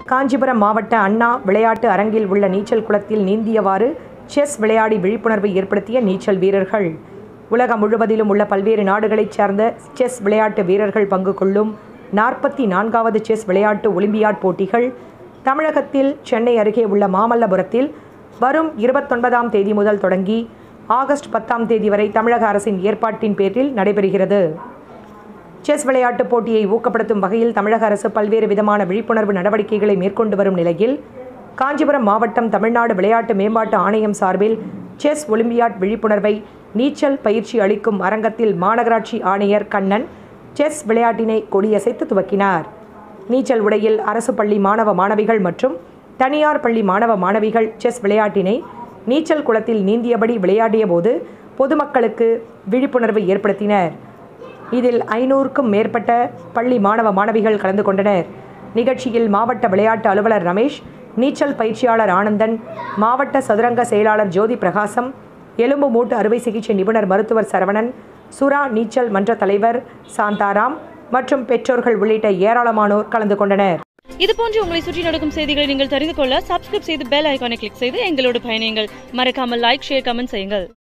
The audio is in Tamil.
காஞ்சிபுரம் மாவட்ட அண்ணா விளையாட்டு அரங்கில் உள்ள நீச்சல் குளத்தில் நீந்தியவாறு செஸ் விளையாடி விழிப்புணர்வை ஏற்படுத்திய நீச்சல் வீரர்கள் உலகம் முழுவதிலும் உள்ள பல்வேறு நாடுகளைச் சேர்ந்த செஸ் விளையாட்டு வீரர்கள் பங்கு கொள்ளும் நாற்பத்தி நான்காவது செஸ் விளையாட்டு ஒலிம்பியாட் போட்டிகள் தமிழகத்தில் சென்னை அருகே உள்ள மாமல்லபுரத்தில் வரும் இருபத்தொன்பதாம் தேதி முதல் தொடங்கி ஆகஸ்ட் பத்தாம் தேதி வரை தமிழக அரசின் ஏற்பாட்டின் பேரில் நடைபெறுகிறது செஸ் விளையாட்டுப் போட்டியை ஊக்கப்படுத்தும் வகையில் தமிழக அரசு பல்வேறு விதமான விழிப்புணர்வு நடவடிக்கைகளை மேற்கொண்டு வரும் நிலையில் காஞ்சிபுரம் மாவட்டம் தமிழ்நாடு விளையாட்டு மேம்பாட்டு ஆணையம் சார்பில் செஸ் ஒலிம்பியாட் விழிப்புணர்வை நீச்சல் பயிற்சி அளிக்கும் அரங்கத்தில் மாநகராட்சி ஆணையர் கண்ணன் செஸ் விளையாட்டினை கொடியசைத்து துவக்கினார் நீச்சல் உடையில் அரசு பள்ளி மாணவ மாணவிகள் மற்றும் தனியார் பள்ளி மாணவ மாணவிகள் செஸ் விளையாட்டினை நீச்சல் குளத்தில் நீந்தியபடி விளையாடிய போது பொதுமக்களுக்கு விழிப்புணர்வு ஏற்படுத்தினர் இதில் ஐநூறுக்கும் மேற்பட்ட பள்ளி மாணவ மாணவிகள் கலந்து கொண்டனர் நிகழ்ச்சியில் மாவட்ட விளையாட்டு அலுவலர் ரமேஷ் நீச்சல் பயிற்சியாளர் ஆனந்தன் மாவட்ட சதுரங்க செயலாளர் ஜோதி பிரகாசம் எலும்பு மூட்டு அறுவை சிகிச்சை நிபுணர் மருத்துவர் சரவணன் சுறா நீச்சல் மன்ற தலைவர் சாந்தாராம் மற்றும் பெற்றோர்கள் உள்ளிட்ட ஏராளமானோர் கலந்து கொண்டனர் இது போன்று உங்களை சுற்றி நடக்கும் செய்திகளை நீங்கள் தெரிந்து கொள்ள சப்ஸ்கிரைப் செய்து பெல் ஐகானை கிளிக் செய்து எங்களோடு பயணியுங்கள் மறக்காமல் லைக் ஷேர் கமெண்ட் செய்யுங்கள்